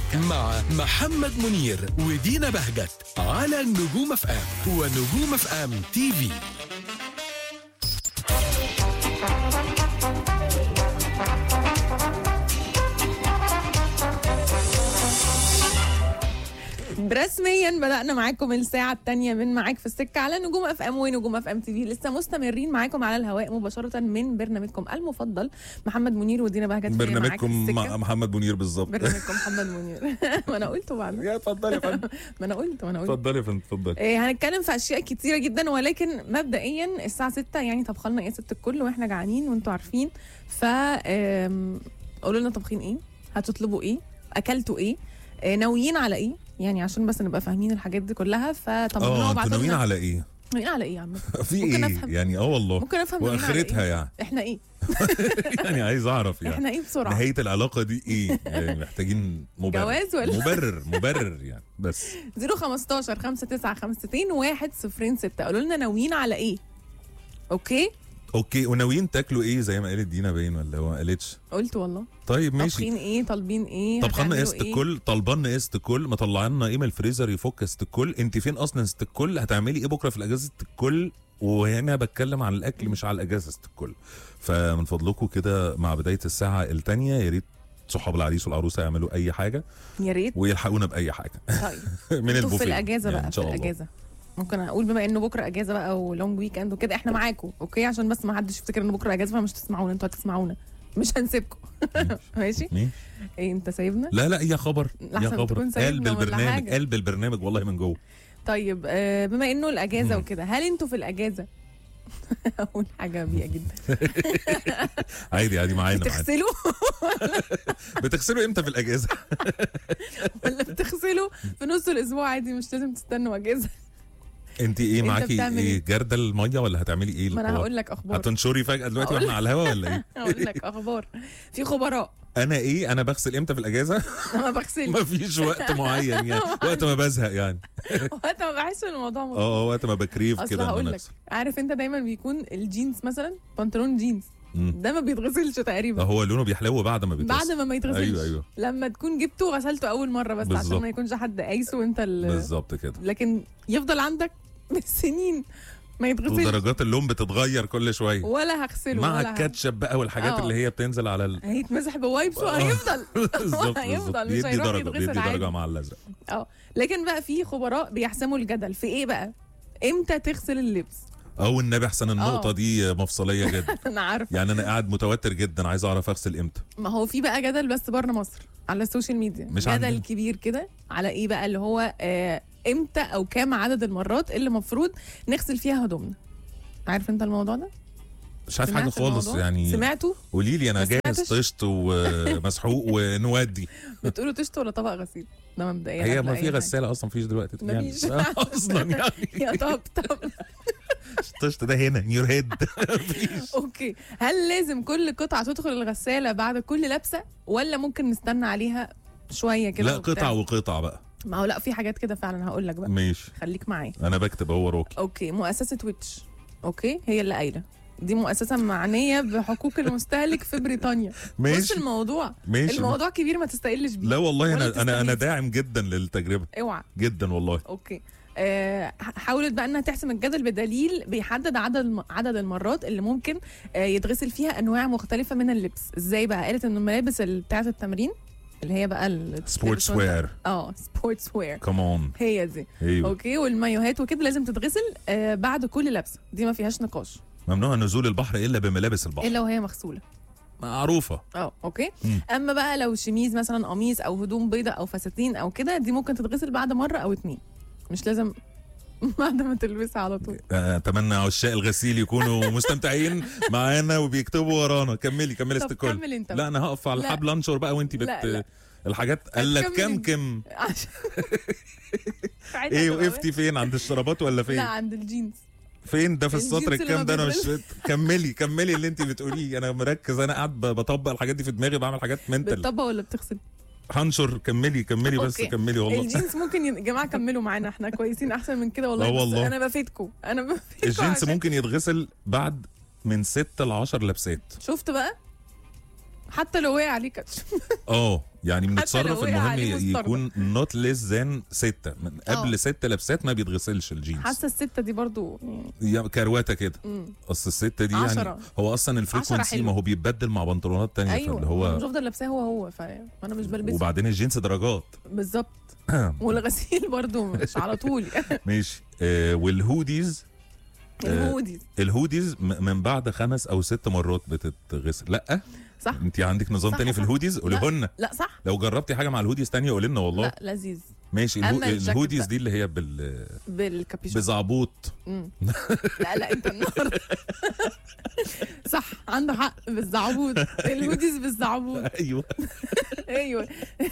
مع محمد منير ودينا بهجت على نجوم اف ام ونجوم اف ام تي في رسميا بدأنا معاكم الساعة الثانية من معاك في السكة على نجوم اف ام ونجوم اف ام تي في لسه مستمرين معاكم على الهواء مباشرة من برنامجكم المفضل محمد منير ودينا بهجت في معاك في برنامجكم السكة. مع محمد منير بالظبط برنامجكم محمد منير ما انا قلته بعد يا اتفضلي يا فندم ما انا قلت ما انا قلت اتفضلي يا فندم اتفضلي إيه هنتكلم في اشياء كتيره جدا ولكن مبدئيا الساعه 6 يعني طبخ لنا ايه ست الكل واحنا جعانين وانتوا عارفين ف آم، قولوا لنا طبخين ايه هتطلبوا ايه اكلتوا ايه آه، ناويين على ايه يعني عشان بس نبقى فاهمين الحاجات دي كلها فطمنونا اه انتوا وابعتوا ناويين لنا على ايه؟ ناويين على ايه يا عم في ممكن ايه؟ أفهم. يعني اه والله ممكن افهم ناويين على واخرتها إيه؟ يعني احنا ايه يعني عايز اعرف يعني احنا ايه بسرعه نهايه العلاقه دي ايه؟ يعني محتاجين مبرر جواز ولا؟ مبرر مبرر يعني بس 015 5952 106 قولوا لنا ناويين على ايه اوكي اوكي وناويين تاكلوا ايه زي ما قالت دينا باين ولا هو ما قالتش؟ قلت والله طيب ماشي طابخين ايه طالبين ايه طب خلنا هتعملوا قسط إيه؟ الكل طلبان قسط الكل مطلعنا ايه من الفريزر يفك قسط الكل انت فين اصلا قسط الكل هتعملي ايه بكره في الاجازه الكل وهنا بتكلم عن الاكل مش على الاجازه قسط الكل فمن فضلكم كده مع بدايه الساعه الثانيه يا ريت صحاب العريس والعروسه يعملوا اي حاجه يا ريت ويلحقونا باي حاجه طيب من انتوا البوفيه في الاجازه يعني بقى ان في شاء الله الاجازه ممكن اقول بما انه بكره اجازه بقى ولونج ويك اند وكده احنا معاكم اوكي عشان بس ما حدش يفتكر ان بكره اجازه فمش تسمعونا انتوا هتسمعونا مش هنسيبكم ماشي مين؟ ايه انت سايبنا لا لا يا خبر يا لحسن خبر تكون سايبنا قلب ولا البرنامج حاجة. قلب البرنامج والله من جوه طيب آه بما انه الاجازه مم. وكده هل انتوا في الاجازه اقول حاجه بيئه جدا عادي عادي معانا معانا بتغسلوا بتغسلوا امتى في الاجازه؟ ولا بتغسلوا في نص الاسبوع عادي مش لازم تستنوا اجازه انت ايه انت معاكي بتعمل ايه ايه؟ جردل الميه ولا هتعملي ايه ما انا الحوار؟ هقول لك اخبار هتنشري فجأة دلوقتي هقول واحنا على الهوا ولا ايه؟ هقول لك اخبار في خبراء انا ايه انا بغسل امتى في الاجازه؟ انا ما بغسلش مفيش وقت معين يعني وقت ما بزهق يعني وقت ما بحس ان الموضوع مبسوط. اه اه وقت ما بكريف اصل كده إن هقول أنا لك أغسل. عارف انت دايما بيكون الجينز مثلا بنطلون جينز مم. ده ما بيتغسلش ده تقريبا هو لونه بيحلو بعد ما بيتغسل بعد ما ما يتغسلش ايوه ايوه لما تكون جبته وغسلته اول مره بس عشان بالظبط. ما يكونش حد قايسه وانت ال... بالظبط كده لكن يفضل عندك بالسنين ما يتغسلش ودرجات اللون بتتغير كل شويه ولا هغسله مع ولا ه- الكاتشب بقى والحاجات اه. اللي هي بتنزل على ال... هيتمسح بوايبس آه. وهيفضل بالظبط هيفضل بالظبط مش بيدي هيروح درجه يتغسل بيدي عادي. درجه مع الازرق اه لكن بقى في خبراء بيحسموا الجدل في ايه بقى امتى تغسل اللبس او النبي احسن النقطه اه. دي مفصليه جدا انا عارفه يعني انا قاعد متوتر جدا عايز اعرف اغسل امتى ما هو في بقى جدل بس بره مصر على السوشيال ميديا مش جدل عندنا. كبير كده على ايه بقى اللي هو آه امتى او كام عدد المرات اللي المفروض نغسل فيها هدومنا عارف انت الموضوع ده مش عارف حاجه سمعت خالص الموضوع؟ يعني سمعته قولي لي انا ما جاهز سمعتش؟ طشت ومسحوق ونودي بتقولوا تشت ولا طبق غسيل ده مبدئيا هي قبل ما أي في حاجة. غساله اصلا مفيش دلوقتي يعني مفيش. اصلا يعني يا طب طب طشت ده هنا يور هيد اوكي هل لازم كل قطعه تدخل الغساله بعد كل لبسه ولا ممكن نستنى عليها شويه كده لا وبتاع؟ قطع وقطع بقى ما هو لا في حاجات كده فعلا هقول لك بقى ماشي خليك معايا انا بكتب هو روكي اوكي مؤسسه ويتش اوكي هي اللي قايله دي مؤسسه معنيه بحقوق المستهلك في بريطانيا بص ماشي الموضوع ماشي الموضوع كبير ما تستقلش بيه لا والله ولا انا انا انا تستغيث. داعم جدا للتجربه اوعى جدا والله اوكي آه حاولت بقى انها تحسم الجدل بدليل بيحدد عدد الم... عدد المرات اللي ممكن آه يتغسل فيها انواع مختلفه من اللبس ازاي بقى قالت ان الملابس ال- بتاعه التمرين اللي هي بقى ال- سبورتس بتلبس وانت- وير اه سبورتس وير كمان هي دي ايوه اوكي والمايوهات وكده لازم تتغسل آه بعد كل لبسه دي ما فيهاش نقاش ممنوع نزول البحر الا بملابس البحر الا وهي مغسوله معروفه اه اوكي مم. اما بقى لو شميز مثلا قميص او هدوم بيضة او فساتين او كده دي ممكن تتغسل بعد مره او اتنين مش لازم بعد ما تلبسها على طول اتمنى عشاق الغسيل يكونوا مستمتعين معانا وبيكتبوا ورانا كملي كملي طب است الكل كمل انت لا انا هقف على لا. الحبل انشر بقى وانت بت لا، لا. الحاجات قال هتكمل كم انت. كم عشان ايه ساعتها وقفتي فين عند الشرابات ولا لا فين عند الجينز فين ده في الجينز السطر اللي الكام ما ده انا مش بيتغسل. كملي كملي اللي انت بتقوليه انا مركز انا قاعد ب- بطبق الحاجات دي في دماغي بعمل حاجات منتل بتطبق ولا بتغسل هنشر كملي كملي بس أوكي. كملي والله الجينز ممكن ي... يا جماعه كملوا معانا احنا كويسين احسن من كده والله اه بس والله. انا بفيدكم انا بفيدكم الجينز عشان- ممكن يتغسل بعد من ست ل 10 لبسات شفت بقى حتى لو وقع عليه كاتش اه يعني بنتصرف لو وقع المهم عليه مستردة. يكون نوت ليس ذان ستة من آه. قبل ست لبسات ما بيتغسلش الجينز حاسه السته دي برضو يعني يا كروته كده مم. اصل الستة دي يعني عشرة. هو اصلا الفريكونسي حلو. ما هو بيتبدل مع بنطلونات تانية ايوه فاللي هو هو مش هفضل لابساه هو هو ف- فانا مش بلبسه وبعدين الجينز درجات بالظبط والغسيل برضو مش على طول يعني ماشي آه والهوديز آه. الهودي الهوديز م- من بعد خمس او ست مرات بتتغسل لا صح انت عندك نظام صح، تاني في صح. الهوديز قوليه لا. لنا لا صح لو جربتي حاجه مع الهوديز تانية قولي لنا والله لا لذيذ ماشي أما الهو... الجاكيت الهوديز بقى. دي اللي هي بال بالكابيشون بزعبوط مم. لا لا انت النهارده صح عنده حق بالزعبوط الهوديز بالزعبوط ايوه ايوه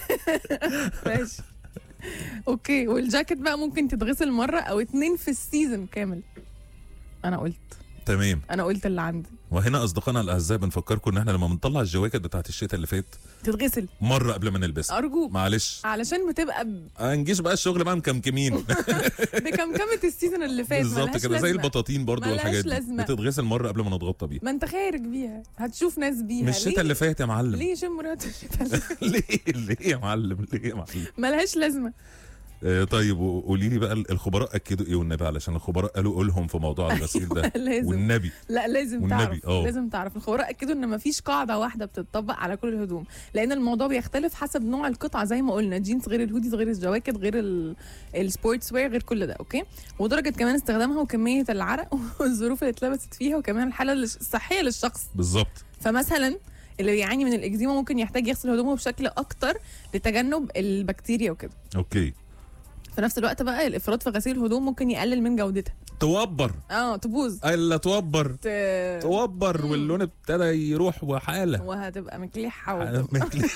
ماشي اوكي والجاكيت بقى ممكن تتغسل مره او اتنين في السيزون كامل انا قلت تمام انا قلت اللي عندي وهنا اصدقائنا الاعزاء بنفكركم ان احنا لما بنطلع الجواكت بتاعت الشتاء اللي فات تتغسل مره قبل ما نلبسها ارجوك معلش علشان بتبقى ب- هنجيش بقى الشغل بقى مكمكمين بكمكمه السيزون اللي فات بالظبط ملهاش كده زي لازمة. البطاطين برضو ملهاش والحاجات دي لازمة. بتتغسل مره قبل ما نتغطى بيها ما انت خارج بيها هتشوف ناس بيها مش الشتاء ليه؟ اللي فات يا معلم ليه شم ريحه الشتاء اللي فات؟ ليه ليه يا معلم ليه يا معلم ملهاش لازمه آه طيب قولي لي بقى الخبراء اكدوا ايه والنبي علشان الخبراء قالوا قولهم في موضوع الغسيل ده لازم والنبي لا لازم والنبي، تعرف اه. لازم تعرف الخبراء اكدوا ان مفيش قاعده واحده بتطبق على كل الهدوم لان الموضوع بيختلف حسب نوع القطعه زي ما قلنا جينز غير الهوديز غير الجواكت غير ال- السبورتس وير غير كل ده اوكي ودرجه كمان استخدامها وكميه العرق والظروف اللي اتلبست فيها وكمان الحاله الش- الصحيه للشخص بالظبط فمثلا اللي بيعاني من الاكزيما ممكن يحتاج يغسل هدومه بشكل اكتر لتجنب البكتيريا وكده اوكي في نفس الوقت بقى الافراط في غسيل الهدوم ممكن يقلل من جودتها توبر اه تبوظ الا توبر ت- توبر واللون ابتدى يروح وحاله وهتبقى مكلحه و... مكلي-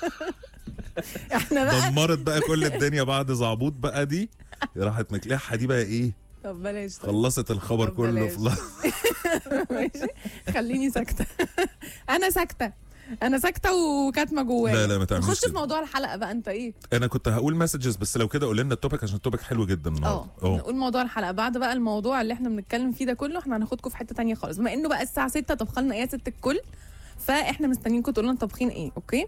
احنا بقى دمرت بقى كل الدنيا بعد زعبوط بقى دي راحت مكلحه دي بقى ايه طب بلاش طيب. خلصت الخبر طب كله بلاش. في لحظة. ماشي خليني ساكته انا ساكته انا ساكته وكاتمه جوايا لا لا ما تعمليش نخش في كده. موضوع الحلقه بقى انت ايه انا كنت هقول مسجز بس لو كده قول لنا التوبيك عشان التوبيك حلو جدا النهارده اه نقول موضوع الحلقه بعد بقى الموضوع اللي احنا بنتكلم فيه ده كله احنا هناخدكم في حته تانية خالص بما انه بقى الساعه 6 طبخنا ايه يا ست الكل فاحنا مستنيينكم تقولوا لنا طابخين ايه اوكي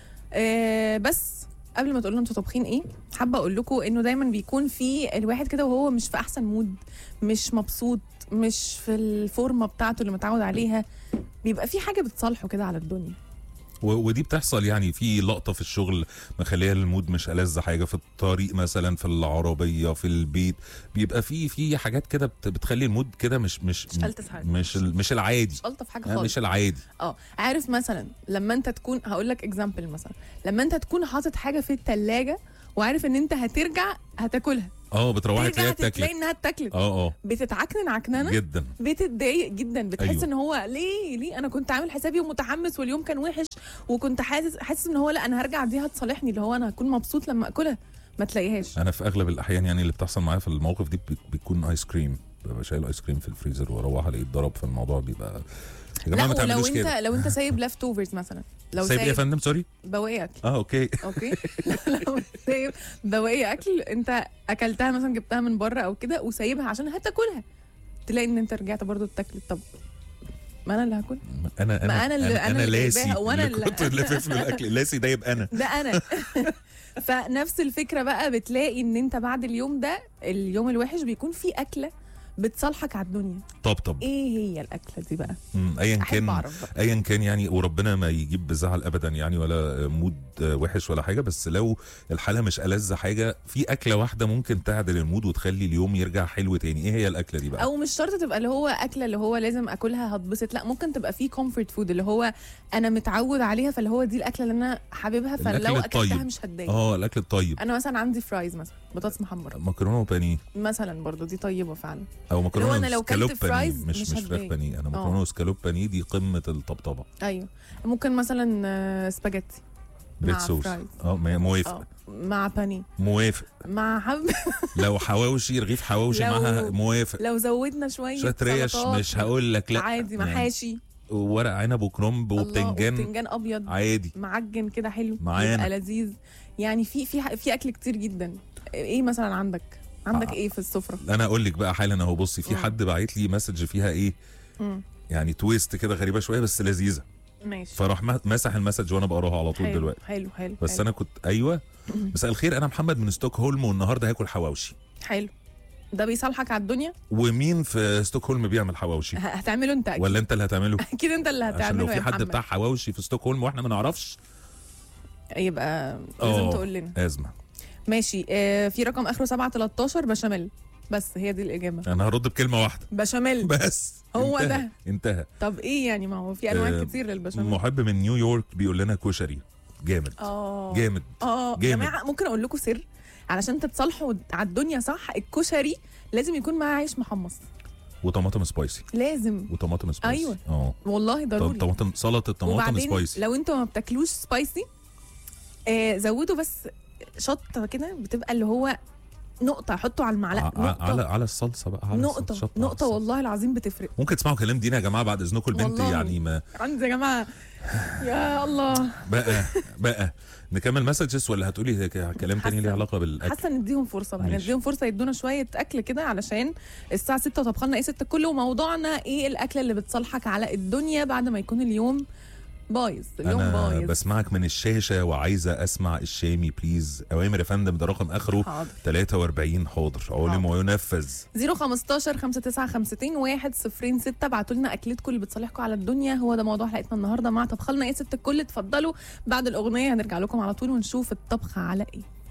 آه بس قبل ما تقولوا انتوا طابخين ايه حابه اقول لكم انه دايما بيكون في الواحد كده وهو مش في احسن مود مش مبسوط مش في الفورمه بتاعته اللي متعود عليها بيبقى في حاجه بتصالحه كده على الدنيا و- ودي بتحصل يعني في لقطه في الشغل مخليه المود مش ألذ حاجه في الطريق مثلا في العربيه في البيت بيبقى في في حاجات كده بت- بتخلي المود كده مش مش مش ألطف حاجة. مش ال- مش العادي مش الطف حاجه يعني خالص مش العادي اه عارف مثلا لما انت تكون هقول لك اكزامبل مثلا لما انت تكون حاطط حاجه في التلاجة وعارف ان انت هترجع هتاكلها اه بتروحي ترجع تلاقيها تلاقي اتاكلت انها اتاكلت اه اه بتتعكنن عكننه جدا بتتضايق جدا بتحس أيوة. ان هو ليه ليه انا كنت عامل حسابي ومتحمس واليوم كان وحش وكنت حاسس حاسس ان هو لا انا هرجع دي هتصالحني اللي هو انا هكون مبسوط لما اكلها ما تلاقيهاش انا في اغلب الاحيان يعني اللي بتحصل معايا في المواقف دي بي- بيكون ايس كريم ببقى شايل ايس كريم في الفريزر واروح الاقيه اتضرب في الموضوع بيبقى يا جماعه ما لا ولو تعملوش انت كده لو انت سايب لافت اوفرز مثلا لو سايب ايه يا سايب فندم سوري بواقي اكل اه اوكي اوكي لو سايب بواقي اكل انت اكلتها مثلا جبتها من بره او كده وسايبها عشان هتاكلها تلاقي ان انت رجعت برضو تاكل طب ما انا اللي هاكل انا انا ما أنا اللي- انا, أنا أنا اللي لاسي جايباها وأنا اللي اللي- كنت لافف له الاكل لاسي ده يبقى انا ده انا فنفس الفكره بقى بتلاقي ان انت بعد اليوم ده اليوم الوحش بيكون في اكله بتصالحك على الدنيا طب طب ايه هي الاكله دي بقى مم، ايا احب كان اعرف بقى ايا كان يعني وربنا ما يجيب بزعل ابدا يعني ولا مود وحش ولا حاجه بس لو الحاله مش ألذ حاجه في اكله واحده ممكن تعدل المود وتخلي اليوم يرجع حلو تاني ايه هي الاكله دي بقى او مش شرط تبقى اللي هو اكله اللي هو لازم اكلها هتبسط لا ممكن تبقى في كومفورت فود اللي هو انا متعود عليها فاللي هو دي الاكله اللي انا حاببها الأكل فلو اكلتها الطيب. مش هتضايق اه الاكل الطيب انا مثلا عندي فرايز مثلا بطاطس محمره مكرونه وبانيه مثلا برضو دي طيبه فعلا او مكرونه أنا لو كلت وسكالوب فرايز بانيه مش مش مش فراخ هتضايق. بانيه انا آه. مكرونه وسكالوب بانيه دي قمه الطبطبه ايوه ممكن مثلا آه، سباجيتي ريد مع صوص فرايز. اه ما- موافق اه مع بانيه موافق مع حب لو حواوشي رغيف حواوشي لو- معاها موافق لو زودنا شويه شويه ريش سلطات مش هقول لك لا عادي يعني محاشي ورق عنب وكرنب الله، وبتنجان وبتنجان ابيض عادي معجن كده حلو معانا. يبقى لذيذ يعني في في في اكل كتير جدا ايه مثلا عندك عندك آه. ايه في السفره انا اقول لك بقى حالا اهو بصي في مم. حد باعت لي مسج فيها ايه مم. يعني تويست كده غريبه شويه بس لذيذه ماشي فراح ما- مسح المسج وانا بقراها على طول حلو دلوقتي حلو حلو بس حلو. انا كنت ايوه مساء الخير انا محمد من ستوكهولم والنهارده هاكل حواوشي حلو ده بيصالحك على الدنيا ومين في ستوكهولم بيعمل حواوشي ه- هتعمله انت اكيد ولا انت اللي هتعمله اكيد انت اللي عشان هتعمله لو في يا حد محمد. بتاع حواوشي في ستوكهولم واحنا ما نعرفش يبقى لازم آه، تقول لنا ازمه ماشي آه في رقم اخره 7 13 بشاميل بس هي دي الاجابه انا هرد بكلمه واحده بشاميل بس هو انتهى. ده. انتهى طب ايه يعني ما هو في انواع آه، كتير للبشاميل محب من نيويورك بيقول لنا كشري جامد اه جامد اه يا جامد. جماعه ممكن اقول لكم سر علشان تتصالحوا على الدنيا صح الكشري لازم يكون معاه عيش محمص وطماطم سبايسي لازم وطماطم سبايسي أيوة. اه والله ضروري طماطم سلطه طماطم وبعدين سبايسي لو انتوا ما بتاكلوش سبايسي آه زودوا بس شطه كده بتبقى اللي هو نقطه حطوا على المعلقه ع- نقطه على على الصلصه بقى على نقطه الصلصة، شطة على نقطه الصلصة. والله العظيم بتفرق ممكن تسمعوا كلام دينا يا جماعه بعد اذنكم البنت والله. يعني ما عندي يا جماعه يا الله بقى بقى نكمل مسجز ولا هتقولي ك- كلام تاني ليه حاسة- علاقه بالاكل حاسه نديهم فرصه بقى ماشي. نديهم فرصه يدونا شويه اكل كده علشان الساعه 6 طبخ لنا ايه ست الكل وموضوعنا ايه الاكله اللي بتصالحك على الدنيا بعد ما يكون اليوم بايظ اليوم انا بايظ بسمعك من الشاشه وعايزه اسمع الشامي بليز اوامر يا فندم ده رقم اخره حاضر 43 حاضر علم حاضر. وينفذ 015 59 1 0 6 ابعتوا لنا اكلتكم اللي بتصالحكم على الدنيا هو ده موضوع حلقتنا النهارده مع طبخ لنا ايه ست الكل اتفضلوا بعد الاغنيه هنرجع لكم على طول ونشوف الطبخ على ايه